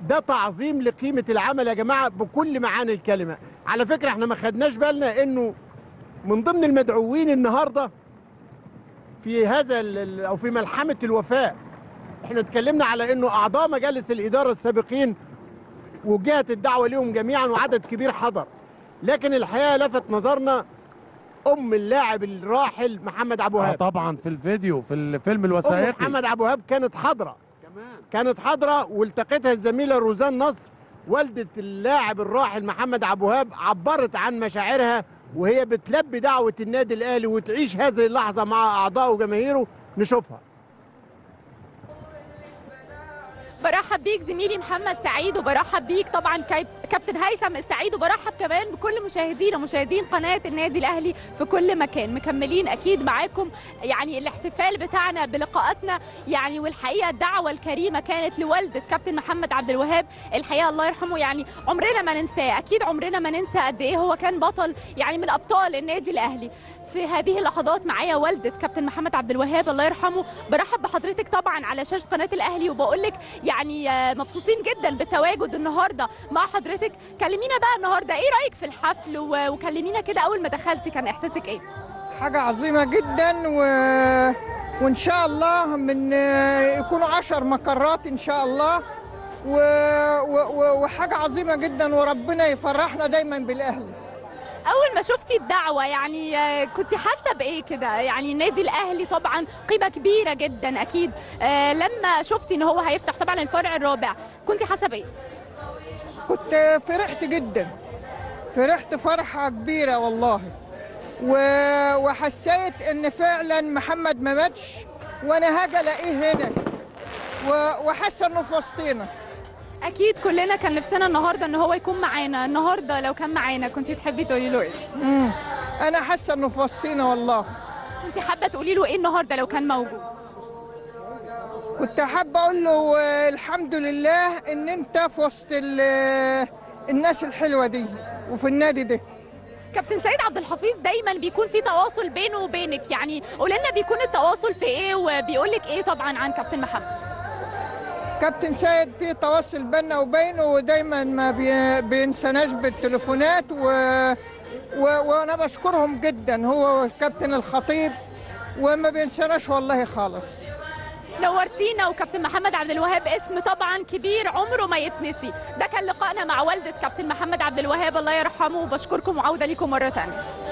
ده تعظيم لقيمه العمل يا جماعه بكل معاني الكلمه على فكره احنا ما خدناش بالنا انه من ضمن المدعوين النهارده في هذا ال- ال- او في ملحمه الوفاء احنا اتكلمنا على انه اعضاء مجالس الاداره السابقين وجهت الدعوه ليهم جميعا وعدد كبير حضر لكن الحقيقه لفت نظرنا ام اللاعب الراحل محمد عبد آه الوهاب طبعا في الفيديو في الفيلم ام الوثائقي محمد عبد الوهاب كانت حاضره كمان كانت حاضره والتقتها الزميله روزان نصر والده اللاعب الراحل محمد عبد الوهاب عبرت عن مشاعرها وهي بتلبي دعوه النادي الاهلي وتعيش هذه اللحظه مع اعضائه وجماهيره نشوفها برحب بيك زميلي محمد سعيد وبرحب بيك طبعا كايب- كابتن هيثم السعيد وبرحب كمان بكل مشاهدينا مشاهدين قناه النادي الاهلي في كل مكان مكملين اكيد معاكم يعني الاحتفال بتاعنا بلقاءاتنا يعني والحقيقه الدعوه الكريمه كانت لوالده كابتن محمد عبد الوهاب الحقيقه الله يرحمه يعني عمرنا ما ننساه اكيد عمرنا ما ننسى قد ايه هو كان بطل يعني من ابطال النادي الاهلي في هذه اللحظات معايا والده كابتن محمد عبد الوهاب الله يرحمه برحب بحضرتك طبعا على شاشه قناه الاهلي وبقول لك يعني آه، مبسوطين جدا بالتواجد النهارده مع حضرتك كلمينا بقى النهارده ايه رايك في الحفل و- وكلمينا كده اول ما دخلتي كان احساسك ايه حاجة عظيمة جدا و... وإن شاء الله من يكونوا عشر مقرات إن شاء الله و... و... و... وحاجة عظيمة جدا وربنا يفرحنا دايما بالأهل اول ما شفتي الدعوه يعني آه، كنت حاسه بايه كده يعني النادي الاهلي طبعا قيمه كبيره جدا اكيد آه، لما شفتي ان هو هيفتح طبعا الفرع الرابع كنت حاسه بايه كنت فرحت جدا فرحت فرحة كبيرة والله و... وحسيت إن فعلا محمد ما ماتش وأنا هاجي ألاقيه هنا و... وحاسة إنه في وسطينا اكيد كلنا كان نفسنا النهارده ان هو يكون معانا النهارده لو كان معانا كنت تحبي تقولي له ايه مم. أنا حاسة إنه في وسطينا والله كنت حابه تقولي له ايه النهارده لو كان موجود كنت حابة أقول له آه، الحمد لله إن أنت في وسط ال- آه، الناس الحلوة دي وفي النادي ده كابتن سيد عبد الحفيظ دايما بيكون في تواصل بينه وبينك يعني قول لنا بيكون التواصل في ايه وبيقول لك ايه طبعا عن كابتن محمد كابتن سيد في تواصل بيننا وبينه ودايما ما بي- بينساناش بالتليفونات و... و... وأنا بشكرهم جدا هو كابتن الخطيب وما بينساناش والله خالص نورتينا وكابتن محمد عبد الوهاب اسم طبعا كبير عمره ما يتنسي ده كان لقائنا مع والده كابتن محمد عبد الوهاب الله يرحمه وبشكركم وعوده ليكم مره ثانيه